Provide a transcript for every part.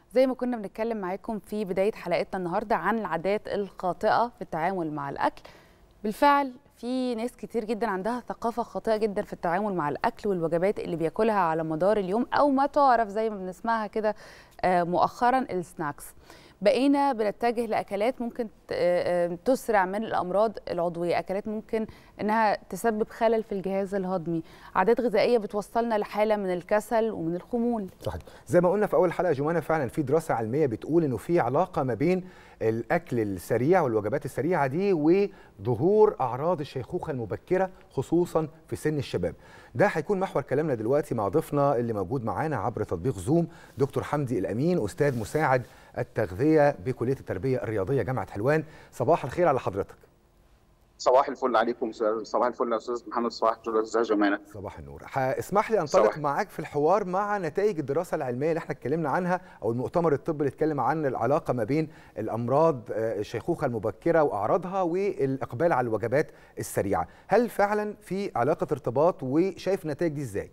زي ما كنا بنتكلم معاكم في بداية حلقتنا النهاردة عن العادات الخاطئة في التعامل مع الأكل بالفعل في ناس كتير جدا عندها ثقافة خاطئة جدا في التعامل مع الأكل والوجبات اللي بياكلها على مدار اليوم أو ما تعرف زي ما بنسمعها كده مؤخرا السناكس بقينا بنتجه لاكلات ممكن تسرع من الامراض العضويه اكلات ممكن انها تسبب خلل في الجهاز الهضمي عادات غذائيه بتوصلنا لحاله من الكسل ومن الخمول صحيح زي ما قلنا في اول حلقه جمانه فعلا في دراسه علميه بتقول انه في علاقه ما بين الاكل السريع والوجبات السريعه دي وظهور اعراض الشيخوخه المبكره خصوصا في سن الشباب ده هيكون محور كلامنا دلوقتي مع ضيفنا اللي موجود معانا عبر تطبيق زوم دكتور حمدي الامين استاذ مساعد التغذيه بكليه التربيه الرياضيه جامعه حلوان صباح الخير على حضرتك صباح الفل عليكم صباح الفل يا استاذ محمد صباح الفل استاذ جمانه صباح النور اسمح لي انطلق معاك في الحوار مع نتائج الدراسه العلميه اللي احنا اتكلمنا عنها او المؤتمر الطبي اللي اتكلم عن العلاقه ما بين الامراض الشيخوخه المبكره واعراضها والاقبال على الوجبات السريعه هل فعلا في علاقه ارتباط وشايف النتائج دي ازاي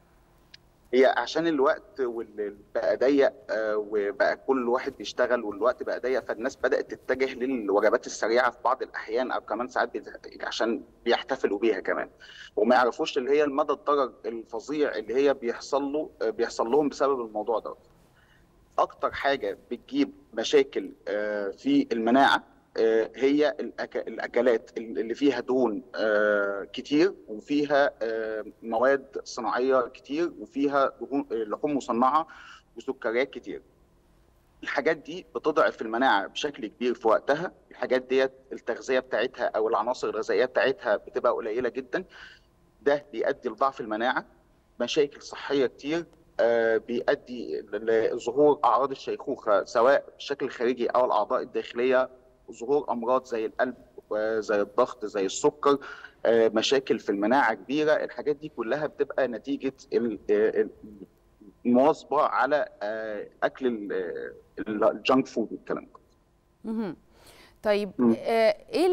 هي عشان الوقت بقى ضيق وبقى كل واحد بيشتغل والوقت بقى ضيق فالناس بدات تتجه للوجبات السريعه في بعض الاحيان او كمان ساعات عشان بيحتفلوا بيها كمان وما يعرفوش اللي هي المدى الضرر الفظيع اللي هي بيحصل له بيحصل لهم بسبب الموضوع ده اكتر حاجه بتجيب مشاكل في المناعه هي الاكلات اللي فيها دهون كتير وفيها مواد صناعيه كتير وفيها لحوم مصنعه وسكريات كتير الحاجات دي بتضعف المناعه بشكل كبير في وقتها الحاجات ديت التغذيه بتاعتها او العناصر الغذائيه بتاعتها بتبقى قليله جدا ده بيؤدي لضعف المناعه مشاكل صحيه كتير بيؤدي لظهور اعراض الشيخوخه سواء بالشكل الخارجي او الاعضاء الداخليه ظهور امراض زي القلب وزي الضغط زي السكر مشاكل في المناعه كبيره الحاجات دي كلها بتبقى نتيجه المواظبه على اكل الجانك فود والكلام ده طيب ايه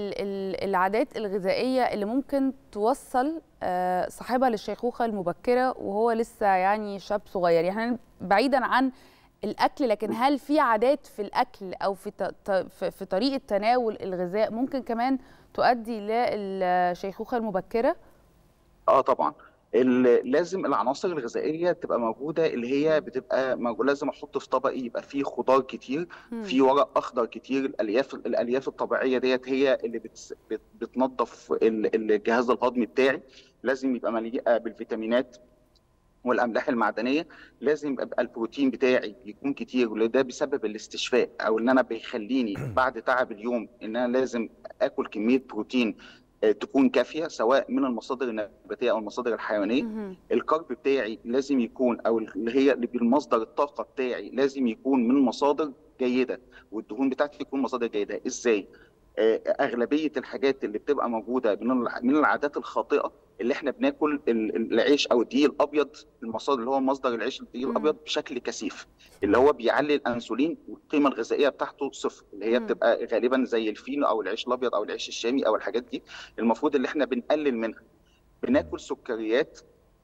العادات الغذائيه اللي ممكن توصل صاحبها للشيخوخه المبكره وهو لسه يعني شاب صغير يعني بعيدا عن الاكل لكن هل في عادات في الاكل او في في طريقه تناول الغذاء ممكن كمان تؤدي للشيخوخه المبكره اه طبعا لازم العناصر الغذائيه تبقى موجوده اللي هي بتبقى موجودة لازم احط في طبقي يبقى فيه خضار كتير في ورق اخضر كتير الالياف الالياف الطبيعيه ديت هي اللي بت بتنظف الجهاز الهضمي بتاعي لازم يبقى مليئه بالفيتامينات والاملاح المعدنيه لازم يبقى البروتين بتاعي يكون كتير وده بيسبب الاستشفاء او ان انا بيخليني بعد تعب اليوم ان انا لازم اكل كميه بروتين تكون كافيه سواء من المصادر النباتيه او المصادر الحيوانيه الكارب بتاعي لازم يكون او اللي هي اللي بالمصدر الطاقه بتاعي لازم يكون من مصادر جيده والدهون بتاعتي تكون مصادر جيده ازاي اغلبيه الحاجات اللي بتبقى موجوده من العادات الخاطئه اللي احنا بناكل العيش او الدقيق الابيض المصادر اللي هو مصدر العيش الدقيق الابيض بشكل كثيف اللي هو بيعلي الانسولين والقيمه الغذائيه بتاعته صفر اللي هي بتبقى غالبا زي الفين او العيش الابيض او العيش الشامي او الحاجات دي المفروض اللي احنا بنقلل منها بناكل سكريات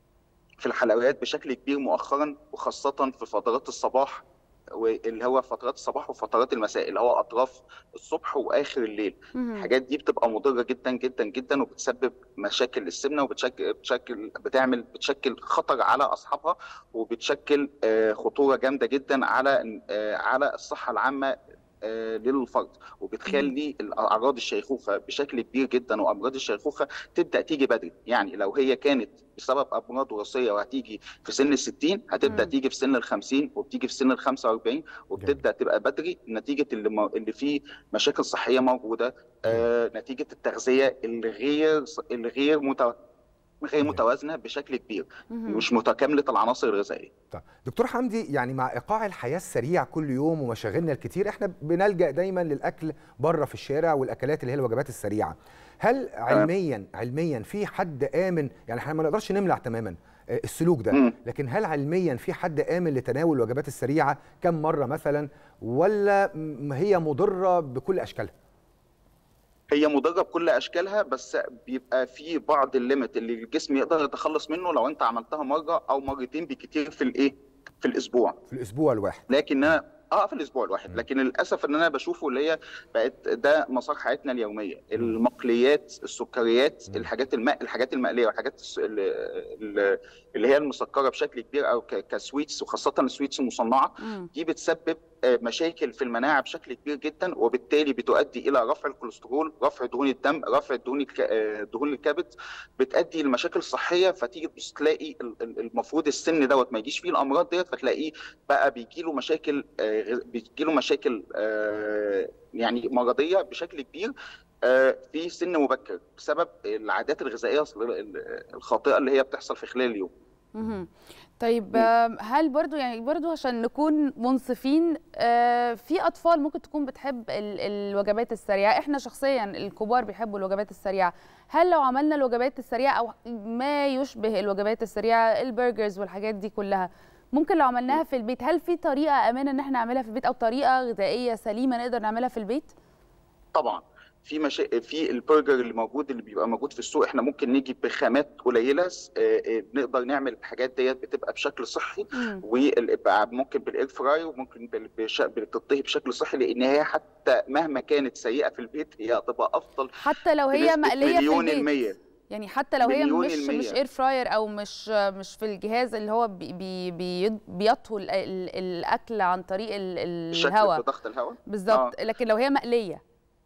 في الحلويات بشكل كبير مؤخرا وخاصه في فترات الصباح واللي هو فترات الصباح وفترات المساء اللي هو اطراف الصبح واخر الليل الحاجات دي بتبقى مضره جدا جدا جدا وبتسبب مشاكل للسمنه وبتشكل بتشكل بتعمل بتشكل خطر على اصحابها وبتشكل خطوره جامده جدا على على الصحه العامه للفرد وبتخلي اعراض الشيخوخه بشكل كبير جدا وامراض الشيخوخه تبدا تيجي بدري يعني لو هي كانت بسبب امراض وراثيه وهتيجي في سن ال 60 هتبدا تيجي في سن ال 50 وبتيجي في سن ال 45 وبتبدا تبقى بدري نتيجه اللي, م... اللي فيه مشاكل صحيه موجوده آه نتيجه التغذيه الغير الغير متوازنه غير متوازنه بشكل كبير مش متكامله العناصر الغذائيه طيب دكتور حمدي يعني مع ايقاع الحياه السريع كل يوم ومشاغلنا الكتير احنا بنلجا دايما للاكل بره في الشارع والاكلات اللي هي الوجبات السريعه هل علميا علميا في حد امن يعني احنا ما نقدرش نمنع تماما السلوك ده لكن هل علميا في حد امن لتناول الوجبات السريعه كم مره مثلا ولا هي مضره بكل اشكالها هي مضره بكل اشكالها بس بيبقى في بعض الليمت اللي الجسم يقدر يتخلص منه لو انت عملتها مره او مرتين بكتير في الايه في الاسبوع في الاسبوع الواحد لكن انا اه في الاسبوع الواحد لكن للاسف ان انا بشوفه اللي هي بقت ده مسار حياتنا اليوميه المقليات السكريات الحاجات الماء الحاجات المقليه والحاجات الس- ال- ال- اللي هي المسكره بشكل كبير او ك- كسويتس وخاصه السويتس المصنعه مم. دي بتسبب آه، مشاكل في المناعه بشكل كبير جدا وبالتالي بتؤدي الى رفع الكوليسترول رفع دهون الدم رفع دهون الك... آه، دهون الكبد بتؤدي لمشاكل صحيه فتيجي تبص تلاقي ال- ال- المفروض السن دوت ما يجيش فيه الامراض ديت فتلاقيه بقى بيجي له مشاكل آه، بيجي له مشاكل آه، يعني مرضيه بشكل كبير آه، في سن مبكر بسبب العادات الغذائيه الخاطئه اللي هي بتحصل في خلال اليوم مهم. طيب آم، هل برضو يعني برضو عشان نكون منصفين آه، في اطفال ممكن تكون بتحب ال- الوجبات السريعه احنا شخصيا الكبار بيحبوا الوجبات السريعه هل لو عملنا الوجبات السريعه او ما يشبه الوجبات السريعه البرجرز والحاجات دي كلها ممكن لو عملناها في البيت هل في طريقه امنه ان احنا نعملها في البيت او طريقه غذائيه سليمه نقدر نعملها في البيت طبعا في مشا... في البرجر اللي موجود اللي بيبقى موجود في السوق احنا ممكن نجيب بخامات قليله س- آه، آه، نقدر نعمل الحاجات ديت بتبقى بشكل صحي مم. وممكن بالاير فراي وممكن بال- بش... بتطهي بشكل صحي لان هي حتى مهما كانت سيئه في البيت هي هتبقى افضل حتى لو هي بنسبة مقليه في مليون البيت المية يعني حتى لو هي مليون مش المية. مش اير فراير او مش مش في الجهاز اللي هو بي بي بي بيطهو ال- ال- الاكل عن طريق ال- شكل الهواء ضغط الهواء بالظبط لكن لو هي مقليه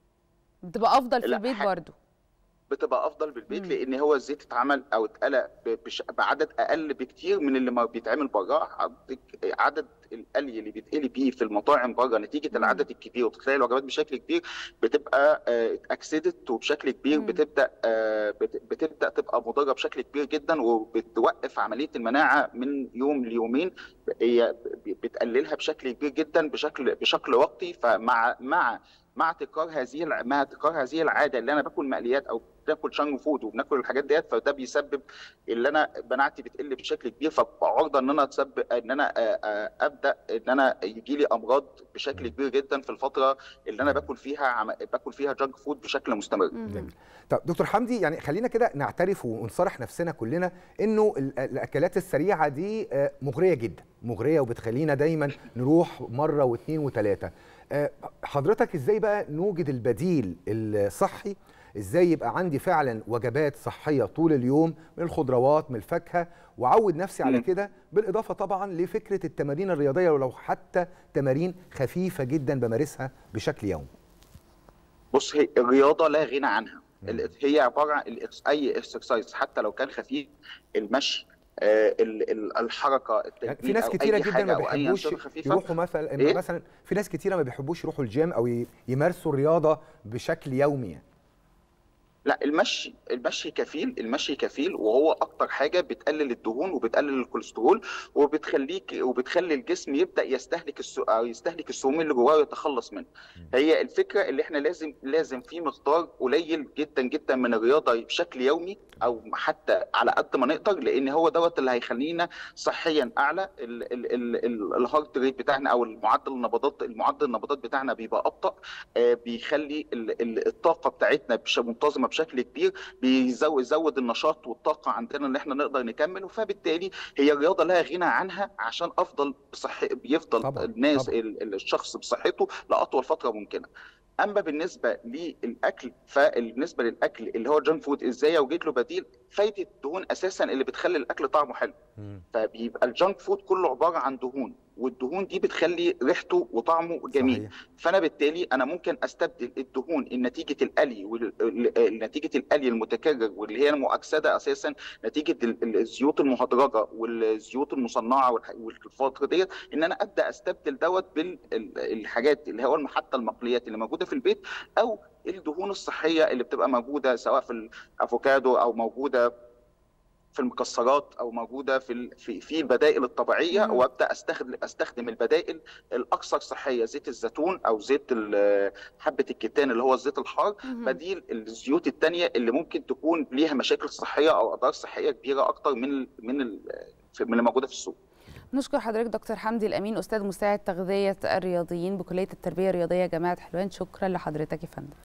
بتبقى افضل في لا، البيت ح- برضو بتبقى افضل بالبيت مم. لان هو الزيت اتعمل او اتقلى ب- بش- بعدد اقل بكتير من اللي ما بيتعمل بره حضرتك عدد القلي اللي بيتقلي بيه في المطاعم بره نتيجه مم. العدد الكبير وتلاقي الوجبات بشكل كبير بتبقى اكسدت وبشكل كبير مم. بتبدا آه، بت- بتبدا تبقى مضره بشكل كبير جدا وبتوقف عمليه المناعه من يوم ليومين هي ب- بتقللها بشكل كبير جدا بشكل بشكل وقتي فمع مع مع تكرار هذه الع- مع تكرار هذه العاده اللي انا باكل مقليات او باكل شانج فود وبناكل الحاجات ديت فده بيسبب اللي انا مناعتي بتقل بشكل كبير فببقى عرضه ان انا اتسبب ان انا آه، آه، ابدا ان انا يجي لي امراض بشكل كبير جدا في الفتره اللي انا باكل فيها عم- باكل فيها جانك فود بشكل مستمر مم. جميل طب دكتور حمدي يعني خلينا كده نعترف ونصارح نفسنا كلنا انه ال- الاكلات السريعه دي آه، مغريه جدا مغريه وبتخلينا دايما نروح مره واثنين وثلاثه آه، حضرتك ازاي بقى نوجد البديل الصحي ازاي يبقى عندي فعلا وجبات صحيه طول اليوم من الخضروات من الفاكهه واعود نفسي على مم. كده بالاضافه طبعا لفكره التمارين الرياضيه ولو حتى تمارين خفيفه جدا بمارسها بشكل يومي بص هي الرياضه لا غنى عنها مم. ال- هي عباره عن الإكس- اي اكسرسايز حتى لو كان خفيف المشي آه، ال- ال- الحركه يعني التجميل في ناس أو كتيره أي جدا حاجة ما أو أي بيحبوش أنشطة خفيفة. يروحوا مثلا إيه؟ مثلا في ناس كتيره ما بيحبوش يروحوا الجيم او ي- يمارسوا الرياضه بشكل يومي يعني. لا المشي المشي كفيل المشي كفيل وهو اكتر حاجه بتقلل الدهون وبتقلل الكوليسترول وبتخليك وبتخلي الجسم يبدا يستهلك السو... أو يستهلك السموم اللي جواه ويتخلص منها هي الفكره اللي احنا لازم لازم في مقدار قليل جدا جدا من الرياضه بشكل يومي او حتى على قد ما نقدر لان هو دوت اللي هيخلينا صحيا اعلى ال- ال- ال- ال- الهارت ريت بتاعنا او المعدل النبضات المعدل النبضات بتاعنا بيبقى ابطا آه، بيخلي ال- ال- الطاقه بتاعتنا بش- منتظمه بشكل كبير بيزود يزود النشاط والطاقه عندنا ان احنا نقدر نكمل فبالتالي هي الرياضه لا غنى عنها عشان افضل بصح بيفضل طبعاً، الناس طبعاً. ال- ال- الشخص بصحته لاطول فتره ممكنه اما بالنسبه للاكل فبالنسبه للاكل اللي هو جانك فود ازاي اوجد له بديل فايده الدهون اساسا اللي بتخلي الاكل طعمه حلو فبيبقى الجانك فود كله عباره عن دهون والدهون دي بتخلي ريحته وطعمه جميل صحيح. فانا بالتالي انا ممكن استبدل الدهون نتيجه القلي وال- ال- نتيجه القلي المتكرر واللي هي المؤكسده اساسا نتيجه ال- ال- الزيوت المهدرجه والزيوت المصنعه والح- والفتره ديت ان انا ابدا استبدل دوت بالحاجات اللي هو حتى المقليات اللي موجوده في البيت او الدهون الصحيه اللي بتبقى موجوده سواء في الافوكادو او موجوده في المكسرات او موجوده في ال- في في البدائل الطبيعيه مم. وابدا استخدم استخدم البدائل الاكثر صحيه زيت الزيتون او زيت ال- حبه الكتان اللي هو الزيت الحار مهم. بديل الزيوت التانية اللي ممكن تكون ليها مشاكل صحيه او اضرار صحيه كبيره اكتر من ال من ال في- من اللي موجوده في السوق نشكر حضرتك دكتور حمدي الامين استاذ مساعد تغذيه الرياضيين بكليه التربيه الرياضيه جامعه حلوان شكرا لحضرتك يا فندم